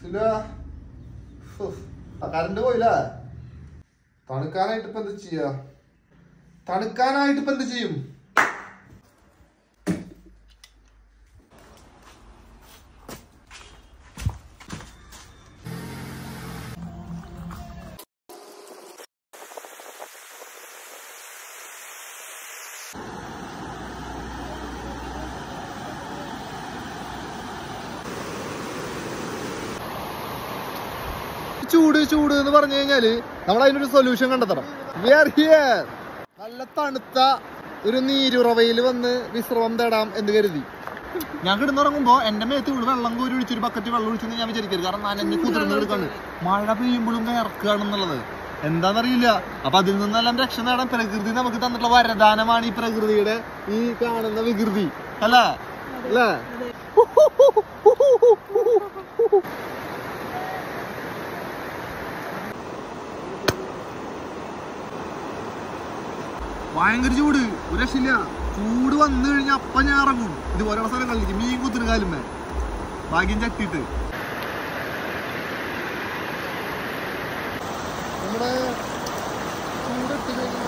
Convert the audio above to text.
സുല current പോയില്ല തണുക്കാനായിട്ട് ഇപ്പൊ എന്ത് ചെയ്യാ തണുക്കാനായിട്ട് ഇപ്പൊ എന്ത് ചെയ്യും ചൂട് ചൂട് എന്ന് പറഞ്ഞു കഴിഞ്ഞാല് നമ്മൾ അതിനൊരു സൊല്യൂഷൻ കണ്ടെത്തണം We are here. നല്ല തണുത്ത ഒരു നീരുറവയിൽ വന്ന് വിശ്രമം തേടാം എന്ന് കരുതി ഞാൻ കിടന്നുറങ്ങുമ്പോ എന്റെ മേത്ത് വീട് വെള്ളം കോരി ഒഴിച്ചൊരു ബക്കറ്റ് വെള്ളം ഒഴിച്ചെന്ന് ഞാൻ വിചാരിക്കരുത് കാരണം നനഞ്ഞ് കുതിർന്ന് കിടക്കാണ് മഴ പെയ്യുമ്പോഴും വേർക്കുകയാണെന്നുള്ളത് എന്താണെന്നറിയില്ല അപ്പൊ അതിൽ നിന്നെല്ലാം രക്ഷ നേടാൻ പ്രകൃതി നമുക്ക് തന്നിട്ടുള്ള വരദാനമാണ് ഈ പ്രകൃതിയുടെ ഈ കാണുന്ന വികൃതി അല്ല അല്ലേ ഭയങ്കര ചൂട് ഒരു രക്ഷയില്ല ചൂട് വന്നു കഴിഞ്ഞാൽ അപ്പം ഞാൻ ഇറങ്ങും ഇതുപോലെയുള്ള സ്ഥലങ്ങളിലേക്ക് മീൻ കുത്തിന് കാലുമേ ഭാഗ്യം ചട്ടിട്ട് നമ്മുടെ ചൂടിട്ട് കഴിഞ്ഞാൽ